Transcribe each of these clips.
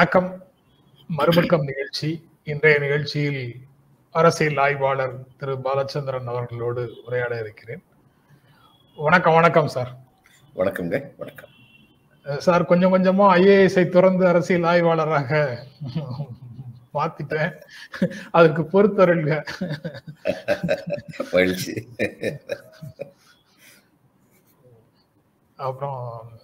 வணக்கம் மறுபக்கம் நிகழ்ச்சி இன்றைய நிகழ்ச்சியில் அரசியல் ஆய்வாளர் திரு பாலச்சந்திரன் அவர்களோடு உரையாட இருக்கிறேன் வணக்கம் வணக்கம் சார் வணக்கம்ங்க வணக்கம் சார் கொஞ்சம் கொஞ்சமா ஐஏஎஸ்ஐ துறந்து அரசியல் ஆய்வாளராக மாத்திட்டேன் அதுக்கு பொறுத்தருள்க மகிழ்ச்சி அப்புறம்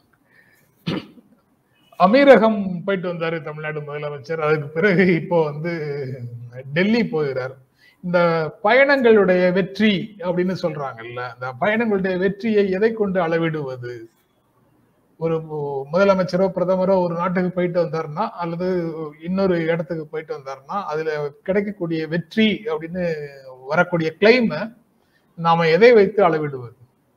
அமீரகம் போயிட்டு வந்தாரு தமிழ்நாடு முதலமைச்சர் அதுக்கு பிறகு இப்போ வந்து டெல்லி போகிறார் இந்த பயணங்களுடைய வெற்றி அப்படின்னு சொல்றாங்கல்ல இந்த பயணங்களுடைய வெற்றியை எதை கொண்டு அளவிடுவது ஒரு முதலமைச்சரோ பிரதமரோ ஒரு நாட்டுக்கு போயிட்டு வந்தாருன்னா அல்லது இன்னொரு இடத்துக்கு போயிட்டு வந்தாருன்னா அதுல கிடைக்கக்கூடிய வெற்றி அப்படின்னு வரக்கூடிய கிளைம நாம எதை வைத்து அளவிடுவது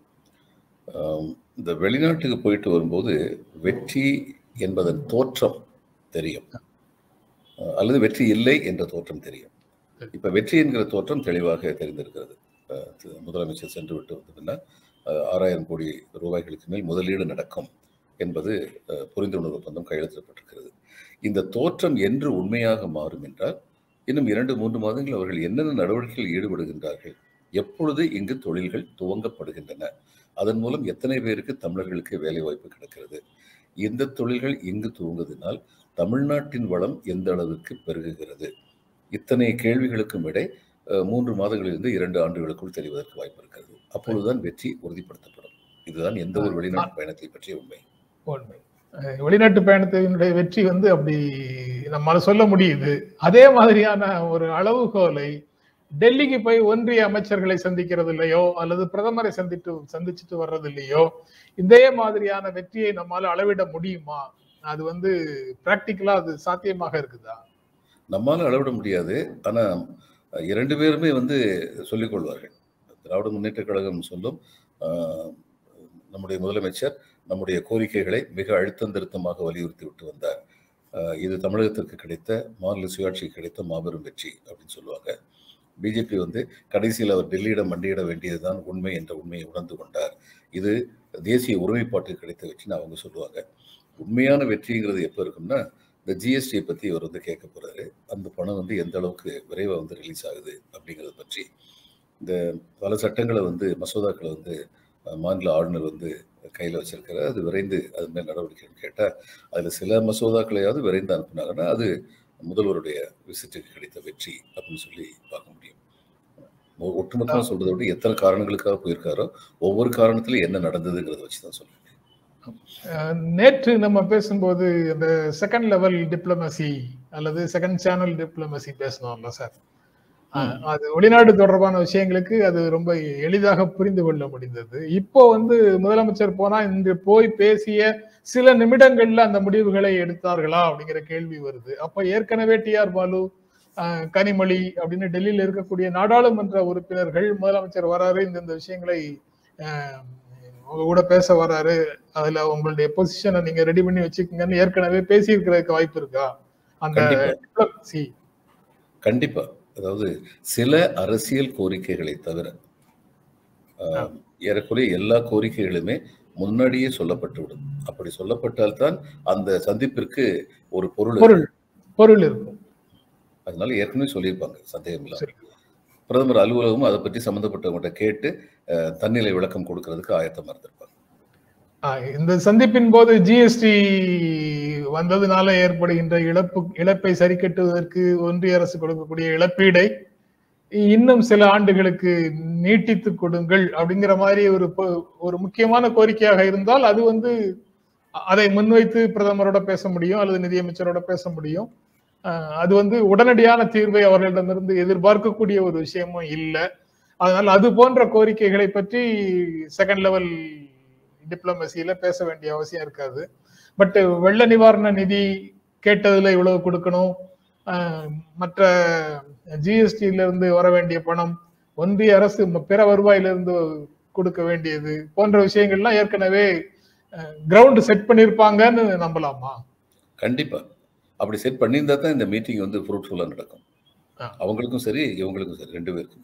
இந்த வெளிநாட்டுக்கு போயிட்டு வரும்போது வெற்றி என்பதன் தோற்றம் தெரியும் அல்லது வெற்றி இல்லை என்ற தோற்றம் தெரியும் இப்ப வெற்றி என்கிற தோற்றம் தெளிவாக தெரிந்திருக்கிறது முதலமைச்சர் சென்று விட்டு வந்ததுன்னா ஆறாயிரம் கோடி ரூபாய்களுக்கு மேல் முதலீடு நடக்கும் என்பது புரிந்துணர்வு ஒப்பந்தம் கையெழுத்திடப்பட்டிருக்கிறது இந்த தோற்றம் என்று உண்மையாக மாறும் என்றால் இன்னும் இரண்டு மூன்று மாதங்கள் அவர்கள் என்னென்ன நடவடிக்கைகள் ஈடுபடுகின்றார்கள் எப்பொழுது இங்கு தொழில்கள் துவங்கப்படுகின்றன அதன் மூலம் எத்தனை பேருக்கு தமிழர்களுக்கு வேலை வாய்ப்பு கிடைக்கிறது இந்த தொழில்கள் இங்கு துவங்குவதனால் தமிழ்நாட்டின் வளம் எந்த அளவுக்கு பெருகுகிறது இத்தனை கேள்விகளுக்கும் இடை மூன்று மாதங்களிலிருந்து இரண்டு ஆண்டுகளுக்குள் தெரிவதற்கு வாய்ப்பு இருக்கிறது அப்பொழுதுதான் வெற்றி உறுதிப்படுத்தப்படும் இதுதான் எந்த ஒரு வெளிநாட்டு பயணத்தை பற்றிய உண்மை உண்மை வெளிநாட்டு பயணத்தினுடைய வெற்றி வந்து அப்படி நம்மளால சொல்ல முடியுது அதே மாதிரியான ஒரு அளவுகோலை டெல்லிக்கு போய் ஒன்றிய அமைச்சர்களை சந்திக்கிறது இல்லையோ அல்லது பிரதமரை சந்தித்து சந்திச்சுட்டு வர்றது இல்லையோ இதே மாதிரியான வெற்றியை நம்மால அளவிட முடியுமா அது வந்து பிராக்டிக்கலா அது சாத்தியமாக இருக்குதா நம்மால அளவிட முடியாது ஆனா இரண்டு பேருமே வந்து சொல்லிக் கொள்வார்கள் திராவிட முன்னேற்ற கழகம் சொல்லும் நம்முடைய முதலமைச்சர் நம்முடைய கோரிக்கைகளை மிக அழுத்தம் திருத்தமாக வலியுறுத்தி விட்டு வந்தார் இது தமிழகத்திற்கு கிடைத்த மாநில சுயாட்சிக்கு கிடைத்த மாபெரும் வெற்றி அப்படின்னு சொல்லுவாங்க பிஜேபி வந்து கடைசியில் அவர் டெல்லியிடம் மண்டியிட வேண்டியதுதான் உண்மை என்ற உண்மையை உணர்ந்து கொண்டார் இது தேசிய ஒருமைப்பாட்டுக்கு கிடைத்த வெற்றின்னு அவங்க சொல்லுவாங்க உண்மையான வெற்றிங்கிறது எப்போ இருக்கும்னா இந்த ஜிஎஸ்டியை பற்றி இவர் வந்து கேட்க போகிறாரு அந்த பணம் வந்து எந்த அளவுக்கு விரைவாக வந்து ரிலீஸ் ஆகுது அப்படிங்கிறத பற்றி இந்த பல சட்டங்களை வந்து மசோதாக்களை வந்து மாநில ஆளுநர் வந்து கையில் வச்சிருக்கிறார் அது விரைந்து அது மேல் நடவடிக்கைன்னு கேட்டால் அதில் சில மசோதாக்களையாவது விரைந்து அனுப்புனாங்கன்னா அது முதல்வருடைய விசிட்டுக்கு கிடைத்த வெற்றி அப்படின்னு சொல்லி பார்க்க முடியும் ஒட்டுமொத்தமாக சொல்றதை விட எத்தனை காரணங்களுக்காக போயிருக்காரோ ஒவ்வொரு காரணத்திலும் என்ன நடந்ததுங்கிறத வச்சு தான் சொல்றேன் நேற்று நம்ம பேசும்போது அந்த செகண்ட் லெவல் டிப்ளமசி அல்லது செகண்ட் சேனல் டிப்ளமசி பேசணும்ல சார் அது வெளிநாடு தொடர்பான விஷயங்களுக்கு அது ரொம்ப எளிதாக புரிந்து கொள்ள முடிந்தது இப்போ வந்து முதலமைச்சர் போனா இன்று போய் பேசிய சில நிமிடங்கள்ல அந்த முடிவுகளை எடுத்தார்களா அப்படிங்கிற கேள்வி வருது அப்ப ஏற்கனவே டி ஆர் பாலு கனிமொழி அப்படின்னு டெல்லியில இருக்கக்கூடிய நாடாளுமன்ற உறுப்பினர்கள் முதலமைச்சர் வராரு இந்த விஷயங்களை உங்க கூட பேச வராரு அதுல உங்களுடைய பொசிஷனை நீங்க ரெடி பண்ணி வச்சுக்கீங்கன்னு ஏற்கனவே பேசி இருக்கிறதுக்கு வாய்ப்பு இருக்கா அந்த கண்டிப்பா அதாவது சில அரசியல் கோரிக்கைகளை தவிர ஏறக்குறைய எல்லா கோரிக்கைகளுமே முன்னாடியே சொல்லப்பட்டுவிடும் அப்படி சொல்லப்பட்டால் தான் அந்த சந்திப்பிற்கு ஒரு பொருள் பொருள் பொருள் இருக்கும் அதனால ஏற்கனவே சொல்லியிருப்பாங்க சந்தேகம் இல்லை பிரதமர் அலுவலகமும் அதை பற்றி சம்பந்தப்பட்டவங்கள்ட்ட கேட்டு தன்னிலை விளக்கம் கொடுக்கறதுக்கு ஆயத்தமா இருந்திருப்பாங்க இந்த சந்திப்பின் போது ஜிஎஸ்டி வந்ததுனால ஏற்படுகின்ற இழப்பு இழப்பை சரி கட்டுவதற்கு ஒன்றிய அரசு கொடுக்கக்கூடிய இழப்பீடை இன்னும் சில ஆண்டுகளுக்கு நீட்டித்து கொடுங்கள் அப்படிங்கிற மாதிரி ஒரு ஒரு முக்கியமான கோரிக்கையாக இருந்தால் அது வந்து அதை முன்வைத்து பிரதமரோட பேச முடியும் அல்லது நிதியமைச்சரோட பேச முடியும் அது வந்து உடனடியான தீர்வை அவர்களிடமிருந்து எதிர்பார்க்கக்கூடிய ஒரு விஷயமும் இல்லை அதனால் அது போன்ற கோரிக்கைகளை பற்றி செகண்ட் லெவல் டிப்ளமசியில பேச வேண்டிய அவசியம் இருக்காது பட் வெள்ள நிவாரண நிதி கேட்டதுல இவ்வளவு கொடுக்கணும் மற்ற ஜிஎஸ்டியில இருந்து வர வேண்டிய பணம் ஒன்றிய அரசு பிற வருவாயிலிருந்து கொடுக்க வேண்டியது போன்ற விஷயங்கள்லாம் ஏற்கனவே கிரவுண்ட் செட் பண்ணிருப்பாங்கன்னு நம்பலாமா கண்டிப்பா அப்படி செட் பண்ணியிருந்தா தான் இந்த மீட்டிங் வந்து ஃப்ரூட்ஃபுல்லா நடக்கும் அவங்களுக்கும் சரி இவங்களுக்கும் சரி ரெண்டு பேருக்குமே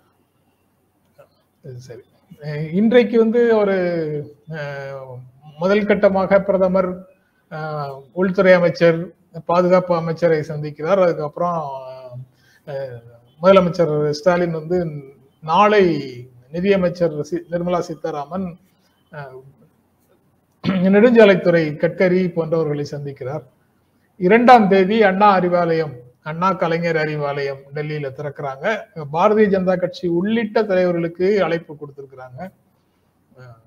சரி இன்றைக்கு வந்து ஒரு முதல் கட்டமாக பிரதமர் உள்துறை அமைச்சர் பாதுகாப்பு அமைச்சரை சந்திக்கிறார் அதுக்கப்புறம் அஹ், முதலமைச்சர் ஸ்டாலின் வந்து நாளை நிதியமைச்சர் சி- நிர்மலா சீதாராமன் அஹ், நெடுஞ்சாலைத்துறை கட்கரி போன்றவர்களை சந்திக்கிறார் இரண்டாம் தேதி அண்ணா அறிவாலயம் அண்ணா கலைஞர் அறிவாலயம் டெல்லியில திறக்கிறாங்க பாரதிய ஜனதா கட்சி உள்ளிட்ட தலைவர்களுக்கு அழைப்பு கொடுத்திருக்கிறாங்க அஹ்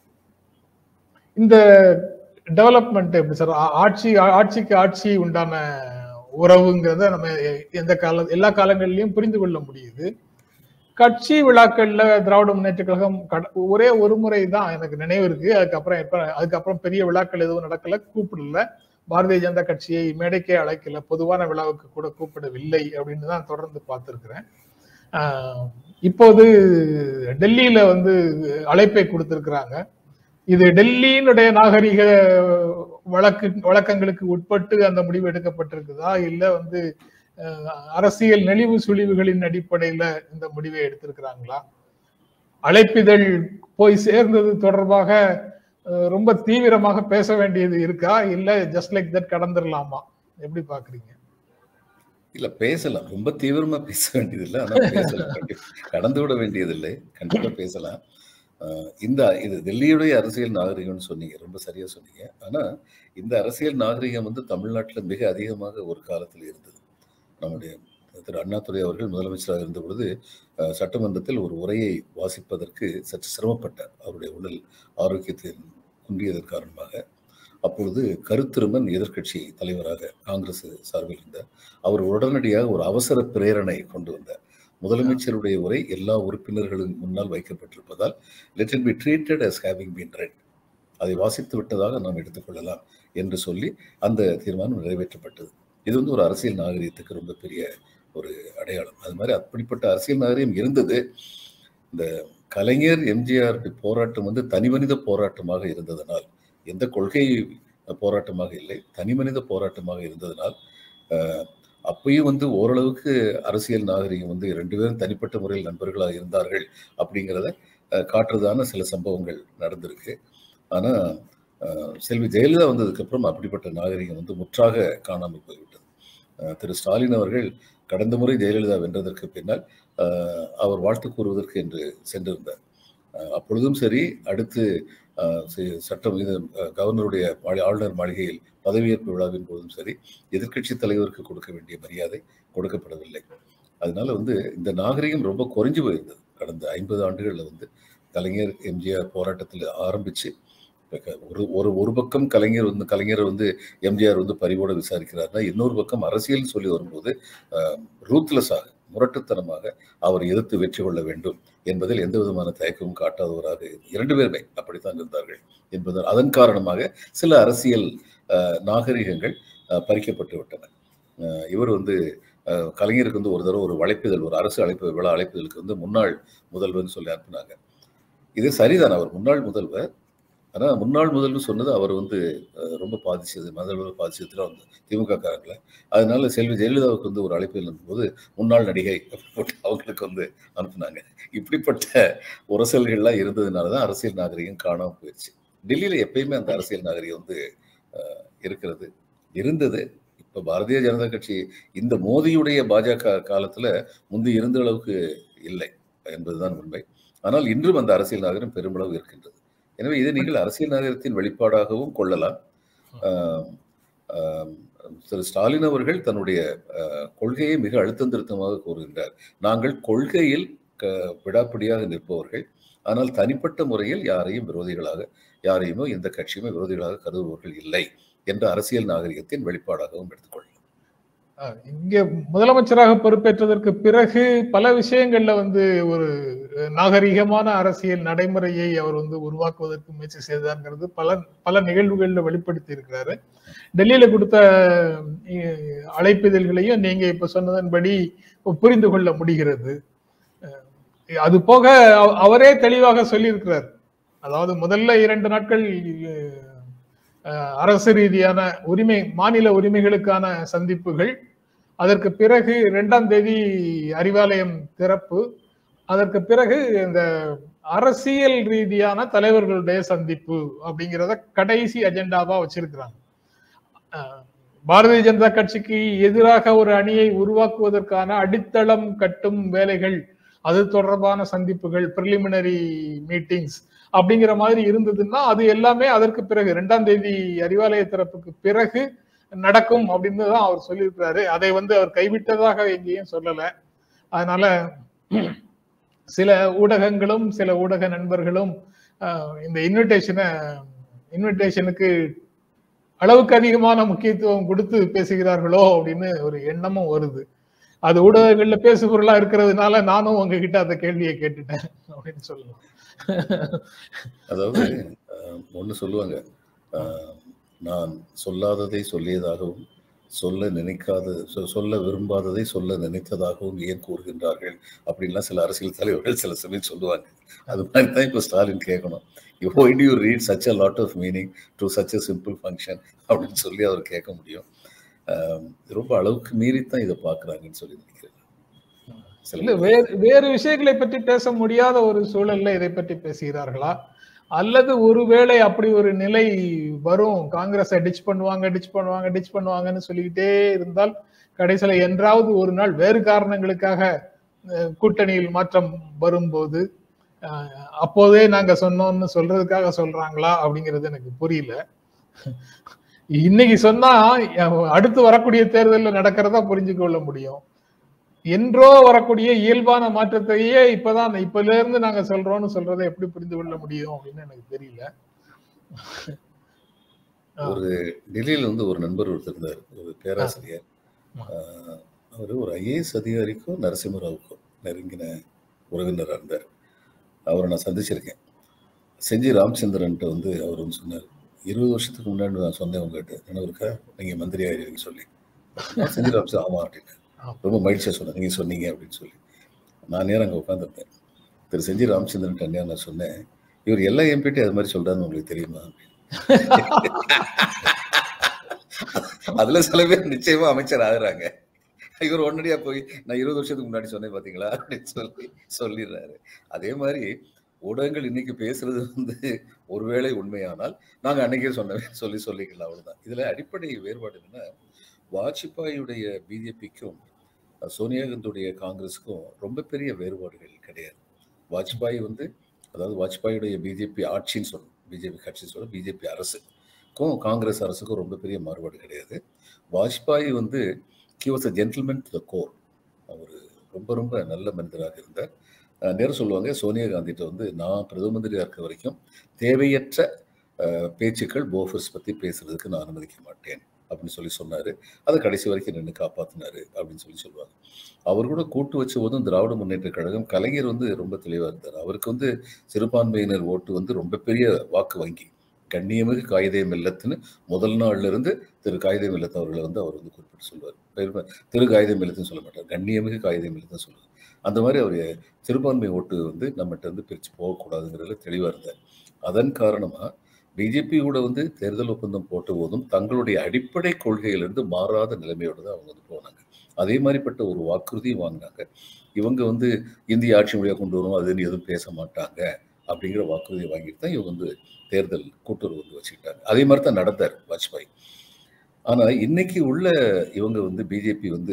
இந்த டெவலப்மெண்ட் எப்படி சார் ஆ- ஆட்சி ஆ- ஆட்சிக்கு ஆட்சி உண்டான உறவுங்கிறத நம்ம எந்த கால எல்லா காலங்கள்லயும் புரிந்து கொள்ள முடியுது கட்சி விழாக்கள்ல திராவிட முன்னேற்ற கழகம் கட- ஒரே ஒரு முறை தான் எனக்கு நினைவு இருக்கு அதுக்கப்புறம் எப்ப அதுக்கப்புறம் பெரிய விழாக்கள் எதுவும் நடக்கல கூப்பிடல பாரதிய ஜனதா கட்சியை மேடைக்கே அழைக்கல பொதுவான விழாவுக்கு கூட கூப்பிடவில்லை அப்படின்னு தான் தொடர்ந்து பார்த்திருக்கிறேன் ஆஹ் இப்போது டெல்லியில வந்து அழைப்பை கொடுத்திருக்கிறாங்க இது டெல்லியினுடைய நாகரிக வழக்கு வழக்கங்களுக்கு உட்பட்டு அந்த முடிவு எடுக்கப்பட்டிருக்குதா இல்ல வந்து அஹ், அரசியல் நெளிவு சுழிவுகளின் அடிப்படையில இந்த முடிவை எடுத்திருக்கிறாங்களா அழைப்பிதழ் போய் சேர்ந்தது தொடர்பாக அஹ், ரொம்ப தீவிரமாக பேச வேண்டியது இருக்கா இல்ல ஜஸ்ட் லைக் தட் கடந்துடலாமா எப்படி பாக்குறீங்க இல்ல பேசலாம் ரொம்ப தீவிரமா பேச வேண்டியதில்லை ஆனா பேசலாம் கண்டிப்பா கடந்து விட வேண்டியதில்லை கண்டிப்பா பேசலாம் ஆஹ் இந்த இது டெல்லியுடைய அரசியல் நாகரிகம்னு சொன்னீங்க ரொம்ப சரியா சொன்னீங்க ஆனா இந்த அரசியல் நாகரிகம் வந்து தமிழ்நாட்டுல மிக அதிகமாக ஒரு காலத்தில் இருந்தது நம்முடைய திரு அண்ணாதுரை அவர்கள் முதலமைச்சராக இருந்த பொழுது ஆஹ் சட்டமன்றத்தில் ஒரு உரையை வாசிப்பதற்கு சற்று சிரமப்பட்டார் அவருடைய உடல் ஆரோக்கியத்தின் குன்றியதன் காரணமாக அப்பொழுது கருத்திருமன் எதிர்க்கட்சி தலைவராக காங்கிரஸ் சார்பில் இருந்தார் அவர் உடனடியாக ஒரு அவசர பிரேரணை கொண்டு வந்தார் முதலமைச்சருடைய உரை எல்லா உறுப்பினர்களும் முன்னால் வைக்கப்பட்டிருப்பதால் let it be treated as having been read அதை வாசித்து விட்டதாக நாம் எடுத்துக்கொள்ளலாம் என்று சொல்லி அந்த தீர்மானம் நிறைவேற்றப்பட்டது இது வந்து ஒரு அரசியல் நாகரிகத்துக்கு ரொம்ப பெரிய ஒரு அடையாளம் அது மாதிரி அப்படிப்பட்ட அரசியல் நாகரிகம் இருந்தது இந்த கலைஞர் எம்ஜிஆர் போராட்டம் வந்து தனிமனித போராட்டமாக இருந்ததனால் எந்த கொள்கை போராட்டமாக இல்லை தனிமனித போராட்டமாக இருந்ததனால் அஹ், அப்பயும் வந்து ஓரளவுக்கு அரசியல் நாகரிகம் வந்து ரெண்டு பேரும் தனிப்பட்ட முறையில் நண்பர்களாக இருந்தார்கள் அப்படிங்கிறத அஹ், காட்டுறதான சில சம்பவங்கள் நடந்திருக்கு ஆனா அஹ், செல்வி ஜெயலலிதா வந்ததுக்கப்புறம் அப்படிப்பட்ட நாகரிகம் வந்து முற்றாக காணாமல் போய்விட்டது அஹ், திரு ஸ்டாலின் அவர்கள் கடந்த முறை ஜெயலலிதா வென்றதற்கு பின்னால் அஹ், அவர் வாழ்த்து கூறுவதற்கு என்று சென்றிருந்தார் அஹ், அப்பொழுதும் சரி அடுத்து அஹ், சி- சட்டம் இது அஹ், கவர்னருடைய மாளி- ஆளுநர் மாளிகையில் பதவியேற்பு விழாவின் போதும் சரி எதிர்க்கட்சி தலைவருக்கு கொடுக்க வேண்டிய மரியாதை கொடுக்கப்படவில்லை அதனால வந்து இந்த நாகரிகம் ரொம்ப குறைஞ்சு போயிருந்தது கடந்த ஐம்பது ஆண்டுகள்ல வந்து கலைஞர் எம்ஜிஆர் போராட்டத்தில் ஆரம்பிச்சு இப்ப க- ஒரு ஒரு ஒரு பக்கம் கலைஞர் வந்து கலைஞர் வந்து எம்ஜிஆர் வந்து பரிவோட விசாரிக்கிறார்னா இன்னொரு பக்கம் அரசியல் சொல்லி வரும்போது ரூத்லெஸ்ஸாக முரட்டுத்தனமாக அவர் எதிர்த்து வெற்றி கொள்ள வேண்டும் என்பதில் எந்த விதமான தயக்கமும் காட்டாதவராக இரண்டு பேருமே அப்படித்தான் இருந்தார்கள் என்பது அதன் காரணமாக சில அரசியல் அஹ், நாகரிகங்கள் அஹ், பறிக்கப்பட்டு விட்டன அஹ், இவர் வந்து அஹ், கலைஞருக்கு வந்து ஒரு தடவை ஒரு அழைப்பிதழ் ஒரு அரசு அழைப்பு விழா அழைப்பிதழுக்கு வந்து முன்னாள் முதல்வர்னு சொல்லி அனுப்புனாங்க இது சரிதான் அவர் முன்னாள் முதல்வர் ஆனா முன்னாள் முதல்வர் சொன்னது அவர் வந்து அஹ், ரொம்ப பாதிச்சது முதல்வர் பாதிச்சதுல வந்து திமுக காரங்கள அதனால செல்வி ஜெயலலிதாவுக்கு வந்து ஒரு அழைப்பில் அனுப்பும்போது முன்னாள் நடிகை அப்படின்னு போட்டு அவங்களுக்கு வந்து அனுப்புனாங்க இப்படிப்பட்ட உரசல்கள்லாம் இருந்ததுனால தான் அரசியல் நாகரிகம் காணாம போயிடுச்சு டெல்லியில எப்பயுமே அந்த அரசியல் நாகரிகம் வந்து அஹ், இருக்கிறது இருந்தது இப்ப பாரதிய ஜனதா கட்சி இந்த மோதியுடைய பாஜக காலத்துல முந்தி இருந்த அளவுக்கு இல்லை என்பதுதான் உண்மை ஆனால் இன்றும் அந்த அரசியல் நாகரிகம் பெருமளவு இருக்கின்றது எனவே இதை நீங்கள் அரசியல் நாகரிகத்தின் வெளிப்பாடாகவும் கொள்ளலாம் ஆம், ஆம், திரு ஸ்டாலின் அவர்கள் தன்னுடைய அஹ், கொள்கையை மிக அழுத்தம் திருத்தமாக கூறுகின்றார் நாங்கள் கொள்கையில் க விடாப்பிடியாக நிற்பவர்கள் ஆனால் தனிப்பட்ட முறையில் யாரையும் விரோதிகளாக யாரையுமோ எந்த கட்சியுமே விரோதிகளாக கருதுபவர்கள் இல்லை என்ற அரசியல் நாகரிகத்தின் வெளிப்பாடாகவும் எடுத்துக்கொள்ளலாம் அஹ் இங்க முதலமைச்சராக பொறுப்பேற்றதற்கு பிறகு பல விஷயங்கள்ல வந்து ஒரு அஹ், நாகரிகமான அரசியல் நடைமுறையை அவர் வந்து உருவாக்குவதற்கு முயற்சி செய்தாருங்கிறது பல பல நிகழ்வுகள்ல வெளிப்படுத்தி இருக்கிறாரு டெல்லியில கொடுத்த அஹ், அழைப்பிதழ்களையும் நீங்க இப்ப சொன்னதன்படி புரிந்து கொள்ள முடிகிறது அஹ், அது போக அவ- அவரே தெளிவாக சொல்லியிருக்கிறார் அதாவது முதல்ல இரண்டு நாட்கள் அஹ், அரசு ரீதியான உரிமை மாநில உரிமைகளுக்கான சந்திப்புகள் அதற்கு பிறகு இரண்டாம் தேதி அறிவாலயம் திறப்பு அதற்கு பிறகு இந்த அரசியல் ரீதியான தலைவர்களுடைய சந்திப்பு அப்படிங்கிறத கடைசி அஜெண்டாவா வச்சிருக்கிறாங்க அஹ் பாரதிய ஜனதா கட்சிக்கு எதிராக ஒரு அணியை உருவாக்குவதற்கான அடித்தளம் கட்டும் வேலைகள் அது தொடர்பான சந்திப்புகள் பிரிலிமினரி மீட்டிங்ஸ் அப்படிங்கிற மாதிரி இருந்ததுன்னா அது எல்லாமே அதற்கு பிறகு இரண்டாம் தேதி அறிவாலய திறப்புக்கு பிறகு நடக்கும் அப்படின்னு தான் அவர் சொல்லியிருக்கிறாரு அதை வந்து அவர் கைவிட்டதாக எங்கேயும் சொல்லல அதனால சில ஊடகங்களும் சில ஊடக நண்பர்களும் ஆஹ், இந்த இன்விடேஷனை இன்விடேஷனுக்கு அளவுக்கு அதிகமான முக்கியத்துவம் கொடுத்து பேசுகிறார்களோ அப்படின்னு ஒரு எண்ணமும் வருது அது ஊடகங்கள்ல பேசு பொருளா இருக்கிறதுனால நானும் உங்ககிட்ட அந்த கேள்வியை கேட்டுட்டேன் அப்படின்னு சொல்லலாம் அதாவது ஒன்று சொல்லுவாங்க அஹ், நான் சொல்லாததை சொல்லியதாகவும் சொல்ல நினைக்காத சொ- சொல்ல விரும்பாததை சொல்ல நினைத்ததாகவும் ஏன் கூறுகின்றார்கள் அப்படின்லாம் சில அரசியல் தலைவர்கள் சில சமயம் சொல்லுவாங்க அது மாதிரி தான் இப்போ ஸ்டாலின் கேட்கணும் why do you read such a lot of meaning to such a simple function அப்படின்னு சொல்லி அவர் கேட்க முடியும் அஹ், ரொம்ப அளவுக்கு மீறித்தான் இதை பார்க்குறாங்கன்னு சொல்லி நினைக்கிறேன் சில இல்ல வேறு வேறு விஷயங்களை பற்றி பேச முடியாத ஒரு சூழல்ல இதை பற்றி பேசுகிறார்களா அல்லது ஒருவேளை அப்படி ஒரு நிலை வரும் காங்கிரஸ் டிச் பண்ணுவாங்க டிச் பண்ணுவாங்க டிச் பண்ணுவாங்கன்னு சொல்லிக்கிட்டே இருந்தால் கடைசியில என்றாவது ஒரு நாள் வேறு காரணங்களுக்காக அஹ், கூட்டணியில் மாற்றம் வரும்போது அஹ், அப்போதே நாங்க சொன்னோம்னு சொல்றதுக்காக சொல்றாங்களா அப்படிங்கிறது எனக்கு புரியல இன்னைக்கு சொன்னா அஹ், அடுத்து வரக்கூடிய தேர்தலில் நடக்கிறதா புரிஞ்சு கொள்ள முடியும் என்றோ வரக்கூடிய இயல்பான மாற்றத்தையே இப்பதான் இப்பல இருந்து நாங்க சொல்றோம்னு சொல்றதை எப்படி புரிந்து கொள்ள முடியும் அப்படின்னு எனக்கு தெரியல ஒரு டெல்லியில் வந்து ஒரு நண்பர் ஒருத்தர் இருந்தார் ஒரு பேராசிரியர் ஆ. அவர் ஒரு ஐஏஎஸ் அதிகாரிக்கும் நரசிம்மராவுக்கும் நெருங்கின உறவினராக இருந்தார் அவரை நான் சந்திச்சிருக்கேன் செஞ்சி ராமச்சந்திரன்ட்ட வந்து அவர் வந்து சொன்னார் இருபது வருஷத்துக்கு முன்னாடி நான் சொன்னேன் உங்ககிட்ட என்ன இருக்கா நீங்கள் மந்திரி ஆயிருவீங்கன்னு சொல்லி நான் செஞ்சி ராமச்சந்திரன் ஆமா அப்படின்னு ஆ. ரொம்ப மகிழ்ச்சியாக சொன்னேன் நீங்கள் சொன்னீங்க அப்படின்னு சொல்லி நான் நேரம் அங்கே உட்காந்துருந்தேன் திரு செஞ்சி ராமச்சந்திரன் அண்ணா நான் சொன்னேன் இவர் எல்லா எம்பிட்டி அது மாதிரி சொல்றாருன்னு உங்களுக்கு தெரியுமா அப்படின்னு அதுல சில பேர் நிச்சயமா அமைச்சர் ஆகுறாங்க இவர் உடனடியா போய் நான் இருபது வருஷத்துக்கு முன்னாடி சொன்னேன் பாத்தீங்களா அப்படின்னு சொல்லி சொல்லிடுறாரு அதே மாதிரி ஊடகங்கள் இன்னைக்கு பேசுறது வந்து ஒருவேளை உண்மையானால் நாங்க அன்னைக்கே சொன்னவே சொல்லி சொல்லிக்கலாம் அவ்வளவுதான் இதுல அடிப்படை வேறுபாடு என்னன்னா வாஜ்பாயுடைய பிஜேபிக்கும் சோனியா காந்தியுடைய காங்கிரஸுக்கும் ரொம்ப பெரிய வேறுபாடுகள் கிடையாது வாஜ்பாய் வந்து அதாவது வாஜ்பாயுடைய பிஜேபி ஆட்சின்னு சொல்லணும் பிஜேபி கட்சி சொல்ல பிஜேபி அரசுக்கும் காங்கிரஸ் அரசுக்கும் ரொம்ப பெரிய மாறுபாடு கிடையாது வாஜ்பாய் வந்து he was a gentleman to the core அவர் ரொம்ப ரொம்ப நல்ல மனிதராக இருந்தார் அஹ் நேரம் சொல்லுவாங்க சோனியா காந்திட்ட வந்து நான் பிரதம மந்திரியாக இருக்க வரைக்கும் தேவையற்ற அஹ், பேச்சுக்கள் போஃபர்ஸ் பற்றி பேசுறதுக்கு நான் அனுமதிக்க மாட்டேன் அப்படின்னு சொல்லி சொன்னார் அதை கடைசி வரைக்கும் நின்று காப்பாற்றினாரு அப்படின்னு சொல்லி சொல்லுவாங்க அவர் கூட கூட்டு வச்ச போதும் திராவிட முன்னேற்ற கழகம் கலைஞர் வந்து ரொம்ப தெளிவாக இருந்தார் அவருக்கு வந்து சிறுபான்மையினர் ஓட்டு வந்து ரொம்ப பெரிய வாக்கு வங்கி கண்ணியமிகு காகிதே மில்லத்துன்னு முதல் நாள்ல இருந்து திரு காகிதே மில்லத் அவர்களை வந்து அவர் வந்து குறிப்பிட்டு சொல்லுவார் பெருமை திரு காகிதே மில்லத்துன்னு சொல்ல மாட்டார் கண்ணியமிகு காகிதே மில்லத்துன்னு சொல்லுவார் அந்த மாதிரி அவர் சிறுபான்மை ஓட்டு வந்து நம்மகிட்ட இருந்து பிரித்து போகக்கூடாதுங்கிறதுல தெளிவாக இருந்தார் அதன் காரணமாக பிஜேபி கூட வந்து தேர்தல் ஒப்பந்தம் போட்ட போதும் தங்களுடைய அடிப்படை கொள்கையிலிருந்து மாறாத நிலைமையோடு தான் அவங்க வந்து போனாங்க அதே மாதிரிப்பட்ட ஒரு வாக்குறுதியும் வாங்கினாங்க இவங்க வந்து இந்திய ஆட்சி மொழியாக கொண்டு வரும் அதுன்னு எதுவும் பேச மாட்டாங்க அப்படிங்கிற வாக்குறுதியை வாங்கிட்டு தான் இவங்க வந்து தேர்தல் கூட்டுறவு வந்து வச்சுக்கிட்டாங்க அதே மாதிரி தான் நடந்தார் வாஜ்பாய் ஆனா இன்னைக்கு உள்ள இவங்க வந்து பிஜேபி வந்து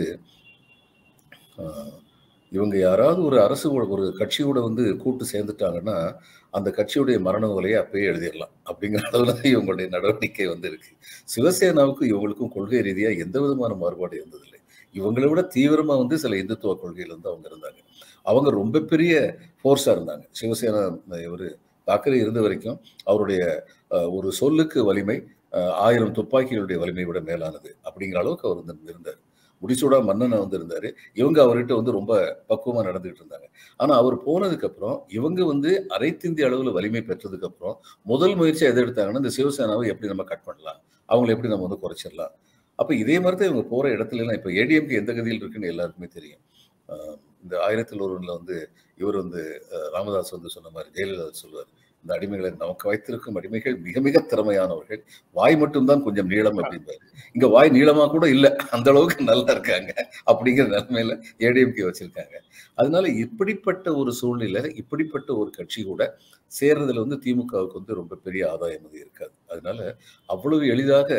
ஆஹ், இவங்க யாராவது ஒரு அரசு கூட- ஒரு கட்சியோட வந்து கூட்டு சேர்ந்துட்டாங்கன்னா அந்த கட்சியுடைய மரண உலையை அப்பயே எழுதிடலாம் அப்படிங்கிற அளவுல தான் இவங்களுடைய நடவடிக்கை வந்து இருக்கு சிவசேனாவுக்கும் இவங்களுக்கும் கொள்கை ரீதியா எந்த விதமான மாறுபாடு இருந்ததில்லை இவங்களை விட தீவிரமா வந்து சில இந்துத்துவ கொள்கையில இருந்து அவங்க இருந்தாங்க அவங்க ரொம்ப பெரிய ஃபோர்ஸா இருந்தாங்க சிவசேனா இவர் தாக்கரே இருந்த வரைக்கும் அவருடைய அஹ், ஒரு சொல்லுக்கு வலிமை அஹ், ஆயிரம் துப்பாக்கிகளுடைய வலிமை விட மேலானது அப்படிங்கிற அளவுக்கு அவர் வந்து இருந்தார் முடிசூடா மன்னனை வந்து இருந்தாரு இவங்க அவர்கிட்ட வந்து ரொம்ப பக்குவமா நடந்துகிட்டு இருந்தாங்க ஆனா அவர் போனதுக்கு அப்புறம் இவங்க வந்து அனைத்திந்திய அளவுல வலிமை பெற்றதுக்கு அப்புறம் முதல் முயற்சியை எதை எடுத்தாங்கன்னா இந்த சிவசேனாவை எப்படி நம்ம கட் பண்ணலாம் அவங்களை எப்படி நம்ம வந்து குறைச்சிடலாம் அப்ப இதே மாதிரி தான் இவங்க போற இடத்துல எல்லாம் இப்ப ஏடிஎம்கே எந்த கதியில் இருக்குன்னு எல்லாருக்குமே தெரியும் ஆஹ் இந்த ஆயிரத்தில் ஒருவன்ல வந்து இவர் வந்து அஹ், ராமதாஸ் வந்து சொன்ன மாதிரி ஜெயலலிதா சொல்லுவார் இந்த அடிமைகளை நமக்கு வைத்திருக்கும் அடிமைகள் மிக மிக திறமையானவர்கள் வாய் மட்டும்தான் கொஞ்சம் நீளம் அப்படிம்பாரு இங்க வாய் நீளமா கூட இல்ல அந்த அளவுக்கு நல்லா இருக்காங்க அப்படிங்கிற நிலைமையில ஏடிஎம்கே வச்சிருக்காங்க அதனால இப்படிப்பட்ட ஒரு சூழ்நிலை இப்படிப்பட்ட ஒரு கட்சி கூட சேர்றதுல வந்து திமுகவுக்கு வந்து ரொம்ப பெரிய ஆதாயம் அது இருக்காது அதனால அவ்வளவு எளிதாக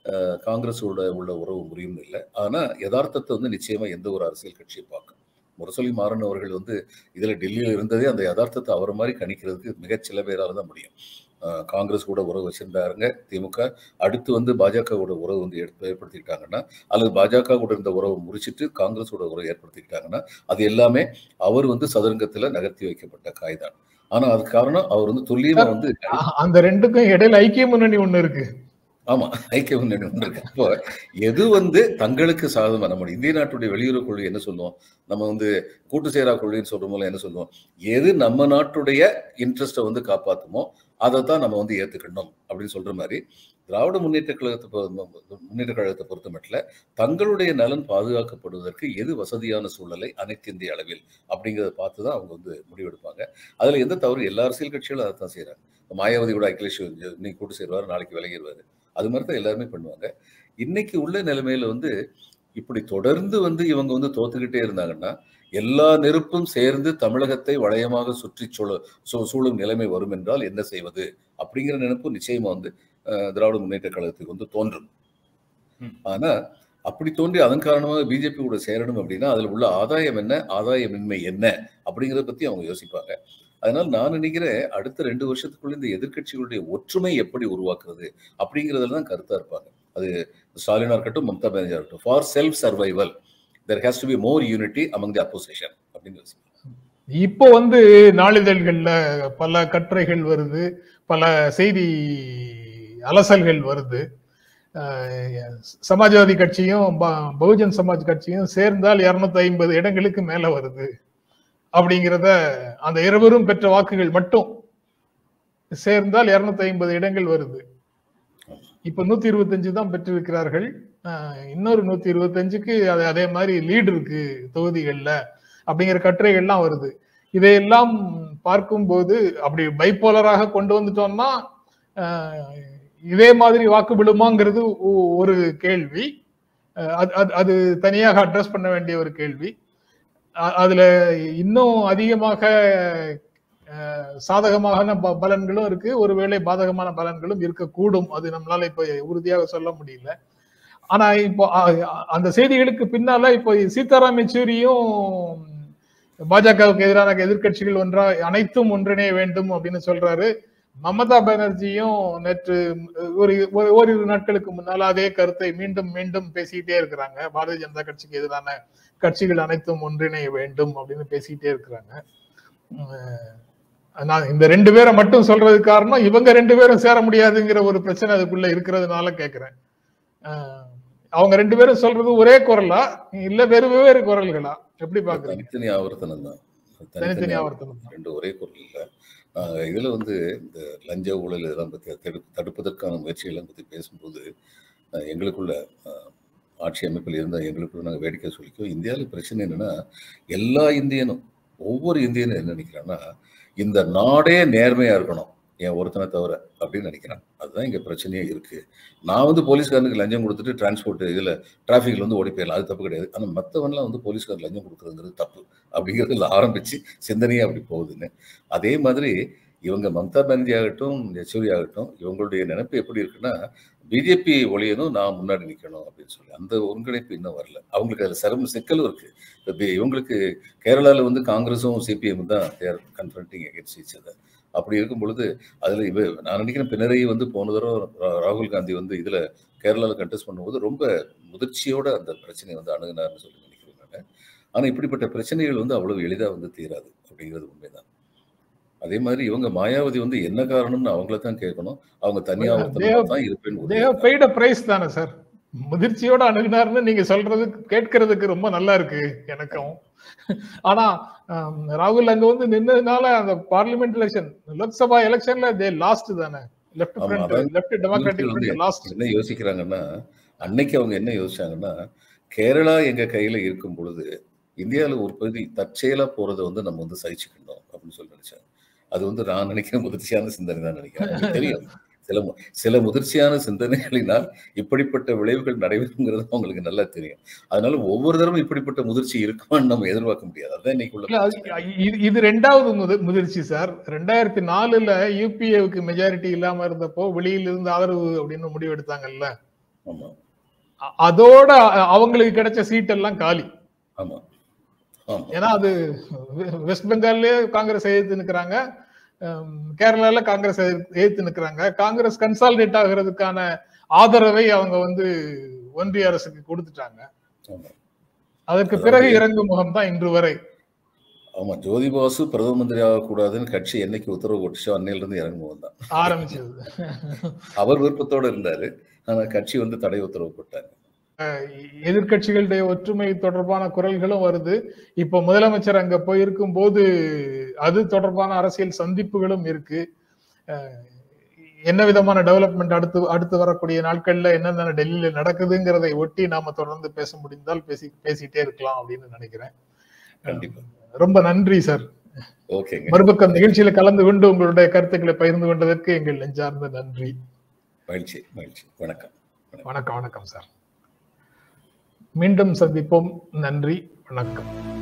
அஹ், காங்கிரஸோட உள்ள உறவு முறியும் இல்லை ஆனா யதார்த்தத்தை வந்து நிச்சயமா எந்த ஒரு அரசியல் கட்சியும் பார்க்கும் முரசொலி மாறன் அவர்கள் வந்து இதுல டெல்லியில் இருந்ததே அந்த யதார்த்தத்தை அவர் மாதிரி கணிக்கிறதுக்கு மிகச் சில பேரால தான் முடியும் அஹ், காங்கிரஸ் கூட உறவு வச்சிருந்தாருங்க திமுக அடுத்து வந்து பாஜகவோட உறவு வந்து எடுத்து ஏற்படுத்திக்கிட்டாங்கன்னா அல்லது பாஜக கூட இருந்த உறவை முறிச்சிட்டு காங்கிரஸோட உறவை ஏற்படுத்திக்கிட்டாங்கன்னா அது எல்லாமே அவர் வந்து சதுரங்கத்துல நகர்த்தி வைக்கப்பட்ட காய்தான் ஆனா அதுக்கு காரணம் அவர் வந்து துல்லியமா வந்து அ- அந்த ரெண்டுக்கும் இடையில ஐக்கிய முன்னணி ஒண்ணு இருக்கு ஆமா ஐக்கிய முன்னணி ஒன்று இருக்கு அப்போ எது வந்து தங்களுக்கு சாதகமா நம்ம இந்திய நாட்டுடைய வெளியுறவு கொள்கை என்ன சொல்லுவோம் நம்ம வந்து கூட்டு சேரா கொள்கைன்னு சொல்ற மூலம் என்ன சொல்லுவோம் எது நம்ம நாட்டுடைய இன்ட்ரெஸ்ட்டை வந்து காப்பாத்துமோ அதை தான் நம்ம வந்து ஏத்துக்கணும் அப்படின்னு சொல்ற மாதிரி திராவிட முன்னேற்ற கழகத்தை பொ- முன்னேற்ற கழகத்தை பொறுத்த மட்டும் தங்களுடைய நலன் பாதுகாக்கப்படுவதற்கு எது வசதியான சூழலை அனைத்து இந்திய அளவில் அப்படிங்கிறத பார்த்து தான் அவங்க வந்து முடிவெடுப்பாங்க அதுல எந்த தவறு எல்லா அரசியல் கட்சிகளும் அதை தான் செய்யறாங்க மாயாவதி கூட அகிலேஷ் இன்னைக்கு கூட்டு சேருவார் நாளைக்கு விலகிடுவாரு அது மாதிரி தான் எல்லாருமே பண்ணுவாங்க இன்னைக்கு உள்ள நிலைமையில வந்து இப்படி தொடர்ந்து வந்து இவங்க வந்து தோத்துக்கிட்டே இருந்தாங்கன்னா எல்லா நெருப்பும் சேர்ந்து தமிழகத்தை வளையமாக சுற்றி சூழ சூ- சூழும் நிலைமை வரும் என்றால் என்ன செய்வது அப்படிங்கிற நினைப்பு நிச்சயமா வந்து அஹ், திராவிட முன்னேற்ற கழகத்துக்கு வந்து தோன்றும் ம். ஆனா அப்படி தோன்றி அதன் காரணமாக பிஜேபி கூட சேரணும் அப்படின்னா அதுல உள்ள ஆதாயம் என்ன ஆதாயமின்மை என்ன அப்படிங்கிறத பத்தி அவங்க யோசிப்பாங்க அதனால நான் நினைக்கிறேன் அடுத்த ரெண்டு வருஷத்துக்குள்ள இந்த எதிர்க்கட்சிகளுடைய ஒற்றுமை எப்படி உருவாக்குறது அப்படிங்கிறதுல தான் கருத்தா இருப்பாங்க அது ஸ்டாலினா இருக்கட்டும் மம்தா பானர்ஜியா இருக்கட்டும் for self survival there has to be more unity among the opposition அப்படின்னு யோசிப்பாங்க இப்போ வந்து நாளிதழ்கள்ல பல கட்டுரைகள் வருது பல செய்தி அலசல்கள் வருது அஹ் சமாஜ்வாதி கட்சியும் ப- பகுஜன் சமாஜ் கட்சியும் சேர்ந்தால் 250 ஐம்பது இடங்களுக்கு மேல வருது அப்படிங்கிறத அந்த இருவரும் பெற்ற வாக்குகள் மட்டும் சேர்ந்தால் 250 ஐம்பது இடங்கள் வருது இப்ப நூத்தி இருபத்தஞ்சு தான் பெற்றிருக்கிறார்கள் அஹ் இன்னொரு நூத்தி இருபத்தஞ்சுக்கு அது அதே மாதிரி லீடு இருக்கு தொகுதிகள்ல அப்படிங்கிற கட்டுரைகள்லாம் வருது இதையெல்லாம் பார்க்கும்போது அப்படி பைப்போலராக கொண்டு வந்துட்டோம்னா அஹ், இதே மாதிரி வாக்கு விழுமாங்கிறது ஒ- ஒரு கேள்வி அஹ், அது- அது- அது தனியாக அட்ரஸ் பண்ண வேண்டிய ஒரு கேள்வி அ- அதுல இன்னும் அதிகமாக அஹ், சாதகமான ப- பலன்களும் இருக்கு ஒருவேளை பாதகமான பலன்களும் இருக்கக்கூடும் அது நம்மளால இப்ப உறுதியாக சொல்ல முடியல ஆனா இப்போ அ- அ- அந்த செய்திகளுக்கு பின்னால இப்போ சீதாராம் யெச்சூரியும் பாஜகவுக்கு எதிரான எதிர்க்கட்சிகள் ஒன்றா அனைத்தும் ஒன்றிணைய வேண்டும் அப்படின்னு சொல்றாரு மமதா பானர்ஜியும் நேற்று ஒரு ஒரு- ஓரிரு நாட்களுக்கு முன்னால அதே கருத்தை மீண்டும் மீண்டும் பேசிக்கிட்டே இருக்கிறாங்க பாரதிய ஜனதா கட்சிக்கு எதிரான கட்சிகள் அனைத்தும் ஒன்றிணைய வேண்டும் அப்படின்னு பேசிக்கிட்டே இருக்கிறாங்க உம் நான் இந்த ரெண்டு பேரை மட்டும் சொல்றதுக்கு காரணம் இவங்க ரெண்டு பேரும் சேர முடியாதுங்கிற ஒரு பிரச்சனை அதுக்குள்ள இருக்கிறதுனால கேக்குறேன் அஹ் அவங்க ரெண்டு பேரும் சொல்றது ஒரே குரலா இல்ல வேறு வெவ்வேறு குரல்களா எப்படி பாக்குறீங்க தனித்தனி ஆவர்த்தனம் தான் தனித்தனி ஆவர்த்தனம் தான். ரெண்டு ஒரே குரல் இல்லை நாங்க இதுல வந்து இந்த லஞ்ச ஊழல் இதெல்லாம் பத்தி தடுப்பு தடுப்பதற்கான முயற்சிகள்லாம் பத்தி பேசும்போது அஹ், எங்களுக்குள்ள அஹ், ஆட்சி அமைப்பில் இருந்த எங்களுக்குள்ள நாங்கள் வேடிக்கை சொல்லிக்கோ இந்தியாவில் பிரச்சனை என்னன்னா எல்லா இந்தியனும் ஒவ்வொரு இந்தியனும் என்ன நினைக்கிறான்னா இந்த நாடே நேர்மையா இருக்கணும் என் ஒருத்தனை தவிர அப்படின்னு நினைக்கிறான் அதுதான் இங்க பிரச்சனையே இருக்கு நான் வந்து போலீஸ்காரனுக்கு லஞ்சம் கொடுத்துட்டு டிரான்ஸ்போர்ட் இதுல டிராஃபிக்ல வந்து ஓடி போயிடலாம் அது தப்பு கிடையாது ஆனா மத்தவன்லாம் வந்து போலீஸ்கார் லஞ்சம் கொடுக்குறதுங்கிறது தப்பு அப்படிங்கிறதுல ஆரம்பிச்சு சிந்தனையே அப்படி போகுதுன்னு அதே மாதிரி இவங்க மம்தா பானர்ஜி ஆகட்டும் யெச்சூரி ஆகட்டும் இவங்களுடைய நினைப்பு எப்படி இருக்குன்னா பிஜேபி ஒழியணும் நான் முன்னாடி நிற்கணும் அப்படின்னு சொல்லி அந்த ஒருங்கிணைப்பு இன்னும் வரல அவங்களுக்கு அதில் சிரம சிக்கலும் இருக்கு இப்ப பி- இவங்களுக்கு கேரளாவில் வந்து காங்கிரஸும் சிபிஎம் தான் they're confronting against each other அப்படி இருக்கும் பொழுது அதில் இவ நான் நினைக்கிறேன் பினரை வந்து போன தடவை ரா- ராகுல் காந்தி வந்து இதில் கேரளாவில் கண்டெஸ்ட் பண்ணும்போது ரொம்ப முதிர்ச்சியோட அந்த பிரச்சனையை வந்து அணுகுனார்னு சொல்லி நினைக்கிறேன் நான் ஆனால் இப்படிப்பட்ட பிரச்சனைகள் வந்து அவ்வளவு எளிதாக வந்து தீராது அப்படிங்கிறது உண்மைதான் அதே மாதிரி இவங்க மாயாவதி வந்து என்ன காரணம்னு அவங்கள தான் கேட்கணும் அவங்க தனியாக தான் இருப்பேன்னு தேவ பெய்ட பிரைஸ் தானே சார் முதிர்ச்சியோட அணுகுனார்னு நீங்க சொல்றது கேட்கறதுக்கு ரொம்ப நல்லா இருக்கு எனக்கும் ஆனா ஆம், ராகுல் அங்க வந்து நின்னதுனால அந்த பார்லிமெண்ட் எலெக்ஷன் லோக்சபா எலெக்ஷன்ல தே லாஸ்ட் தானே லெஃப்ட் ஆமா, ஃப்ரண்ட் அதான் லெஃப்ட் டெமோக்ராட்டிக் வந்து ஃப்ரண்ட் லாஸ்ட் என்ன யோசிக்கிறாங்கன்னா அன்னைக்கு அவங்க என்ன யோசிச்சாங்கன்னா கேரளா எங்க கையில இருக்கும் பொழுது இந்தியாவில் ஒரு பகுதி தற்செயலா போறதை வந்து நம்ம வந்து சகிச்சுக்கணும் அப்படின்னு சொல்லி நினைச்சாங்க அது வந்து நான் நினைக்கிற முதிர்ச்சியான சிந்தனை தான் நினைக்கிறேன் எனக்கு தெரியும் சில மு- சில முதிர்ச்சியான சிந்தனைகளினால் இப்படிப்பட்ட விளைவுகள் நடைபெறுங்கிறது அவங்களுக்கு நல்லா தெரியும் அதனால ஒவ்வொரு தடவை இப்படிப்பட்ட முதிர்ச்சி இருக்குமான்னு நம்ம எதிர்பார்க்க முடியாது அதான் இன்னைக்கு உள்ள இல்ல, அது- இது இது ரெண்டாவது முதி- முதிர்ச்சி சார் ரெண்டாயிரத்தி நாலுல யூபிஏவுக்கு மெஜாரிட்டி இல்லாம இருந்தப்போ வெளியில இருந்து ஆதரவு அப்படின்னு முடிவு எடுத்தாங்கல்ல ஆமா அ- அதோட அ- அவங்களுக்கு கிடைச்ச சீட் எல்லாம் காலி ஆமா ஆமா ஏன்னா அது வெ- வெஸ்ட் பெங்கால்லயே காங்கிரஸ் எதிர்த்து நிக்கிறாங்க ஹம், கேரளால காங்கிரஸ் எதிர்த்து எதிர்த்து நிக்கிறாங்க காங்கிரஸ் கன்சாலிடேட் ஆகிறதுக்கான ஆதரவை அவங்க வந்து ஒன்றிய அரசுக்கு கொடுத்துட்டாங்க ஆமா அதற்கு பிறகு இறங்கும் முகம் தான் இன்று வரை ஆமா ஜோதி பாசு பிரதம மந்திரி ஆகக்கூடாதுன்னு கட்சி என்னைக்கு உத்தரவு போட்டுச்சோ அன்னையில இருந்து இறங்குவோம் தான் ஆரம்பிச்சது அவர் விருப்பத்தோட இருந்தாரு ஆனா கட்சி வந்து தடை உத்தரவு போட்டாங்க எதிர்க்கட்சிகளுடைய ஒற்றுமை தொடர்பான குரல்களும் வருது இப்ப முதலமைச்சர் அங்க போயிருக்கும் போது அது தொடர்பான அரசியல் சந்திப்புகளும் இருக்கு அஹ் என்ன விதமான டெவலப்மெண்ட் அடுத்து அடுத்து வரக்கூடிய நாட்கள்ல என்னென்ன டெல்லியில நடக்குதுங்கிறதை ஒட்டி நாம தொடர்ந்து பேச முடிந்தால் பேசி பேசிட்டே இருக்கலாம் அப்படின்னு நினைக்கிறேன் கண்டிப்பா ரொம்ப நன்றி சார் ஓகேங்க மறுபக்கம் நிகழ்ச்சியில கலந்து கொண்டு உங்களுடைய கருத்துக்களை பகிர்ந்து கொண்டதற்கு எங்கள் நெஞ்சார்ந்த நன்றி மகிழ்ச்சி மகிழ்ச்சி வணக்கம் வணக்கம் வணக்கம் சார் மீண்டும் சந்திப்போம் நன்றி வணக்கம்